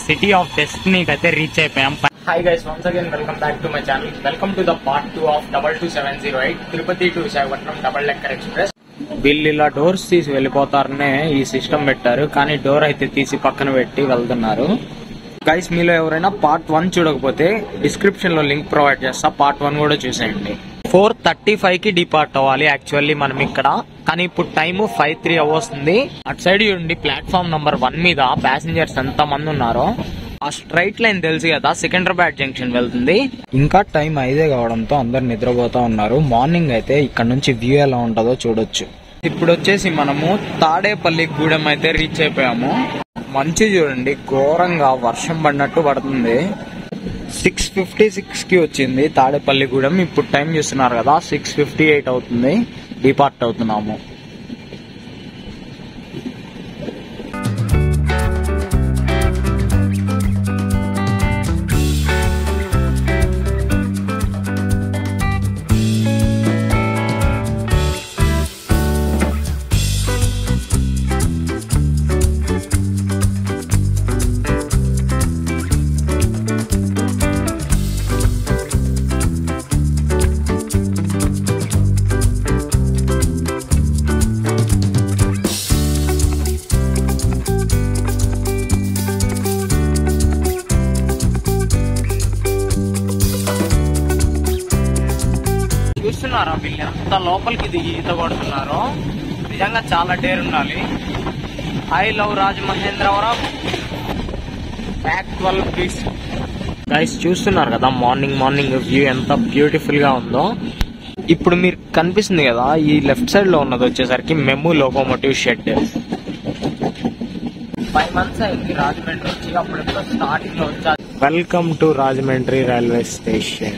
city of డెస్టినీకి అయితే reach అయిపోయాం hi guys once again welcome back to my channel welcome to the part two of double two seven zero eight Tirupati to Visakhapatnam double decker express వీళ్ళు ఇలా doors తీసి వెళ్ళిపోతారనే ఈ system పెట్టారు కానీ door అయితే తీసి పక్కన పెట్టి వెళ్తున్నారు గైస్ మీలో ఎవరైనా పార్ట్ వన్ చూడకపోతే డిస్క్రిప్షన్ లో లింక్ ప్రొవైడ్ చేస్తా పార్ట్ వన్ కూడా చూసేయండి ఫోర్ థర్టీ ఫైవ్ కి డిపార్ట్ అవ్వాలి యాక్చువల్లీ మనం ఇక్కడ కానీ ఇప్పుడు టైం ఫైవ్ త్రీ అవ్వస్తుంది అటు సైడ్ చూడండి ప్లాట్ఫామ్ నంబర్ వన్ మీద ప్యాసింజర్స్ ఎంత మంది ఉన్నారో ఆ స్ట్రైట్ లైన్ తెలుసు కదా సికింద్రాబాద్ జంక్షన్ వెళ్తుంది ఇంకా టైం ఐదే కావడంతో అందరు నిద్రపోతా ఉన్నారు మార్నింగ్ అయితే ఇక్కడ నుంచి వ్యూ ఎలా ఉంటుందో చూడొచ్చు ఇప్పుడు వచ్చేసి మనము తాడేపల్లి గూడెం అయితే రీచ్ అయిపోయాము మంచి చూడండి ఘోరంగా వర్షం పడినట్టు పడుతుంది సిక్స్ ఫిఫ్టీ సిక్స్ కి వచ్చింది తాడేపల్లి గూడెం ఇప్పుడు టైం చూస్తున్నారు కదా సిక్స్ ఫిఫ్టీ ఎయిట్ అవుతుంది డిపార్ట్ అవుతున్నాము చూస్తున్నారా వీళ్ళు ఎంత లోపలికి దిగి ఈత కొడుతున్నారో నిజంగా చాలా డేర్ ఉండాలి I love Rajamahendravaram back twelve peace guys చూస్తున్నారు కదా మార్నింగ్ మార్నింగ్ వ్యూ ఎంత బ్యూటిఫుల్ గా ఉందో ఇప్పుడు మీరు కనిపిస్తుంది కదా ఈ లెఫ్ట్ సైడ్ లో ఉన్నది వచ్చేసరికి MEMU locomotive shed five months అయింది రాజమండ్రి వచ్చి అప్పుడు స్టార్టింగ్ లో వచ్చా welcome to Rajahmundry railway station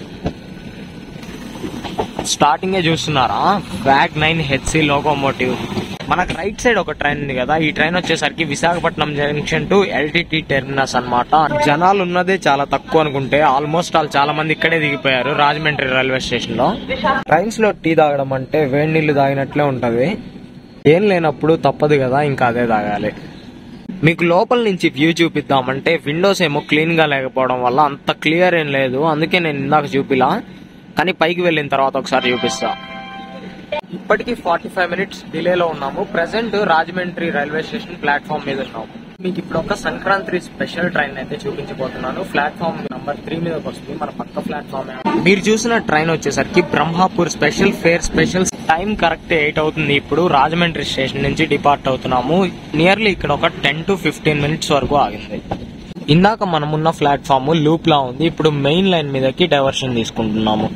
starting చూస్తున్నారా బ్యాగ్ నైన్ హెచ్సి లోకోమోటివ్ మనకు రైట్ సైడ్ ఒక ట్రైన్ ఉంది కదా ఈ ట్రైన్ వచ్చేసరికి Visakhapatnam junction to LTT terminus అన్నమాట జనాలు ఉన్నదే చాలా తక్కువ అనుకుంటే ఆల్మోస్ట్ వాళ్ళు చాలా మంది ఇక్కడే దిగిపోయారు రాజమండ్రి రైల్వే స్టేషన్ లో ట్రైన్స్ లో టీ తాగడం అంటే వేడి నీళ్లు తాగినట్లే ఉంటది ఏం లేనప్పుడు తప్పదు కదా ఇంకా అదే తాగాలి మీకు లోపల నుంచి వ్యూ చూపిద్దామంటే విండోస్ ఏమో క్లీన్ గా లేకపోవడం వల్ల అంత క్లియర్ ఏం లేదు అందుకే నేను ఇందాక చూపిలా కానీ పైకి వెళ్ళిన తర్వాత ఒకసారి చూపిస్తా ఇప్పటికి ఫార్టీ ఫైవ్ మినిట్స్ డిలేలో ఉన్నాము present Rajahmundry railway station platform మీద ఉన్నాము మీకు ఇప్పుడు ఒక సంక్రాంతి స్పెషల్ ట్రైన్ అయితే చూపించబోతున్నాను ప్లాట్ఫామ్ నంబర్ త్రీ మీదకి వస్తుంది మన పక్క ప్లాట్ఫామ్ మీరు చూసిన ట్రైన్ వచ్చేసరికి Brahmapur special fare special time correct eight అవుతుంది ఇప్పుడు రాజమండ్రి స్టేషన్ నుంచి డిపార్ట్ అవుతున్నాము నియర్లీ ఇక్కడ ఒక టెన్ టు ఫిఫ్టీన్ మినిట్స్ వరకు ఆగింది ఇందాక మనమున్న ప్లాట్ఫామ్ లూప్ లా ఉంది ఇప్పుడు మెయిన్ లైన్ మీదకి డైవర్షన్ తీసుకుంటున్నాము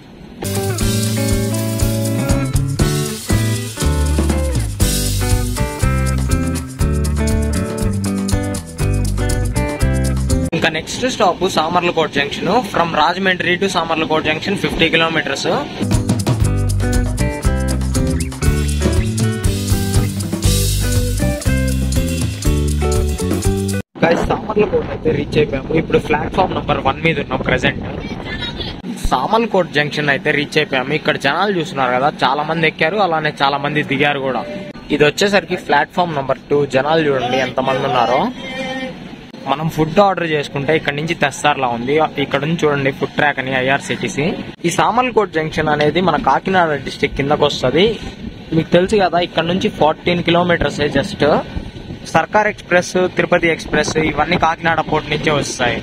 ఇంకా next stop Samalkot junction from Rajahmundry to Samalkot junction fifty kilometres Samalkot అయితే రీచ్ అయిపోయాము ఇప్పుడు ప్లాట్ఫామ్ నంబర్ వన్ మీద ఉన్నాం ప్రెసెంట్ సామర్లకోట్ జంక్షన్ అయితే రీచ్ అయిపోయాము ఇక్కడ జనాలు చూస్తున్నారు కదా చాలా మంది ఎక్కారు అలానే చాలా మంది దిగారు కూడా ఇది వచ్చేసరికి ప్లాట్ఫామ్ నంబర్ టూ జనాలు చూడండి ఎంత మంది ఉన్నారో మనం ఫుడ్ ఆర్డర్ చేసుకుంటే ఇక్కడ నుంచి తెస్తారులా ఉంది ఇక్కడ నుంచి చూడండి ఫుడ్ ట్రాక్ అని ఐఆర్సిటిసి ఈ సామర్లకోట్ జంక్షన్ అనేది మన కాకినాడ డిస్టిక్ కిందకు వస్తుంది మీకు తెలుసు కదా ఇక్కడ నుంచి fourteen kilometres just Circar express Tirupati express ఇవన్నీ కాకినాడ పోర్ట్ నుంచే వస్తాయి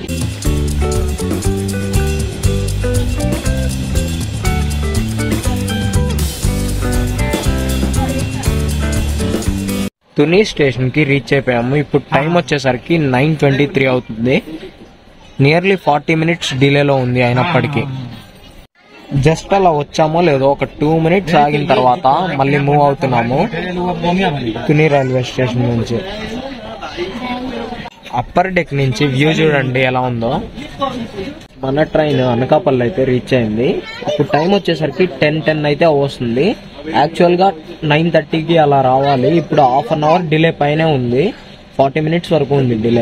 తుని స్టేషన్ కి రీచ్ అయిపోయాము ఇప్పుడు టైం వచ్చేసరికి నైన్ ట్వంటీ త్రీ అవుతుంది నియర్లీ ఫార్టీ మినిట్స్ డిలేలో ఉంది అయినప్పటికీ జస్ట్ అలా వచ్చామో లేదో ఒక టూ మినిట్స్ ఆగిన తర్వాత మళ్ళీ మూవ్ అవుతున్నాము తుని రైల్వే స్టేషన్ నుంచి అప్పర్ డెక్ నుంచి వ్యూ చూడండి ఎలా ఉందో మన ట్రైన్ అనకాపల్లి అయితే రీచ్ అయింది ఇప్పుడు టైం వచ్చేసరికి టెన్ టెన్ అయితే వస్తుంది యాక్చువల్ గా నైన్ థర్టీకి అలా రావాలి ఇప్పుడు హాఫ్ అన్ అవర్ డిలే పైనే ఉంది ఫార్టీ మినిట్స్ వరకు ఉంది డిలే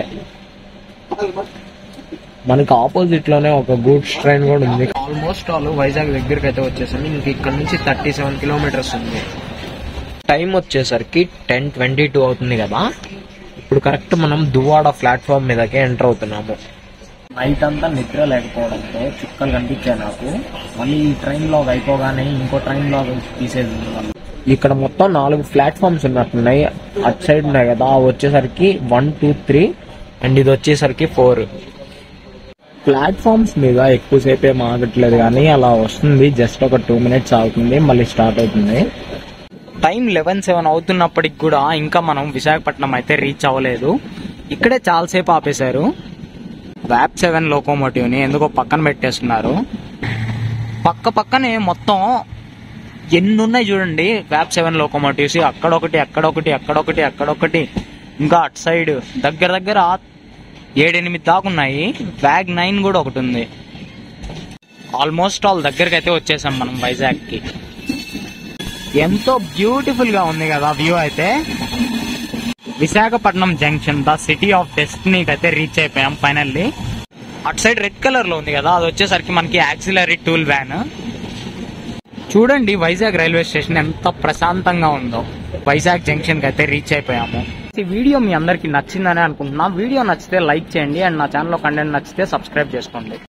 మనకి ఆపోజిట్ లోనే ఒక గూడ్స్ ట్రైన్ కూడా ఉంది ఆల్మోస్ట్ ఆల్ వైజాగ్ దగ్గరికి అయితే వచ్చేసింది ఇంక ఇక్కడ నుంచి థర్టీ సెవెన్ కిలోమీటర్స్ ఉంది టైం వచ్చేసరికి టెన్ ట్వంటీ టూ అవుతుంది కదా ఇప్పుడు కరెక్ట్ మనం దువ్వాడ ప్లాట్ఫామ్ మీదకే ఎంటర్ అవుతున్నాము నైట్ అంతా నిద్ర లేకపోవడంతో చుక్కలు కనిపించాయి నాకు మళ్ళీ ఈ ట్రైన్ లో అయిపోగానే ఇంకో ట్రైన్ లో తీసేది ఇక్కడ మొత్తం నాలుగు ప్లాట్ఫామ్స్ ఉన్నట్టున్నాయి అటు సైడ్ ఉన్నాయి కదా అవి వచ్చేసరికి వన్ టూ త్రీ అండ్ ఇది వచ్చేసరికి ఫోర్ ప్లాట్ఫామ్స్ మీద ఎక్కువసేపు ఏం ఆగట్లేదు కానీ అలా వస్తుంది జస్ట్ ఒక టూ మినిట్స్ ఆగుతుంది మళ్ళీ స్టార్ట్ అవుతుంది టైం లెవెన్ సెవెన్ అవుతున్నప్పటికి కూడా ఇంకా మనం విశాఖపట్నం అయితే రీచ్ అవ్వలేదు ఇక్కడే చాలాసేపు ఆపేశారు వ్యాప్ సెవెన్ లోకోమోటివ్ ని ఎందుకో పక్కన పెట్టేస్తున్నారు పక్క పక్కనే మొత్తం ఎన్ని ఉన్నాయి చూడండి వ్యాప్ సెవెన్ లోకోమోటివ్స్ అక్కడొకటి అక్కడొకటి అక్కడొకటి అక్కడొకటి ఇంకా అటు సైడ్ దగ్గర దగ్గర ఏడెనిమిది దాకా ఉన్నాయి వ్యాగ్ నైన్ కూడా ఒకటి ఉంది ఆల్మోస్ట్ ఆల్ దగ్గరికి అయితే వచ్చేసాం మనం వైజాగ్ కి ఎంతో బ్యూటిఫుల్ గా ఉంది కదా వ్యూ అయితే Visakhapatnam junction the city of డెస్టినీకి అయితే రీచ్ అయిపోయాం ఫైనల్లీ అటు సైడ్ రెడ్ కలర్ లో ఉంది కదా అది వచ్చేసరికి మనకి యాక్సిలరీ టూల్ వ్యాన్ చూడండి వైజాగ్ రైల్వే స్టేషన్ ఎంత ప్రశాంతంగా ఉందో వైజాగ్ జంక్షన్ కి అయితే రీచ్ అయిపోయాము ఈ వీడియో మీ అందరికి నచ్చిందని అనుకుంటున్నా వీడియో నచ్చితే లైక్ చేయండి అండ్ నా ఛానల్ కంటెంట్ నచ్చితే సబ్స్క్రైబ్ చేసుకోండి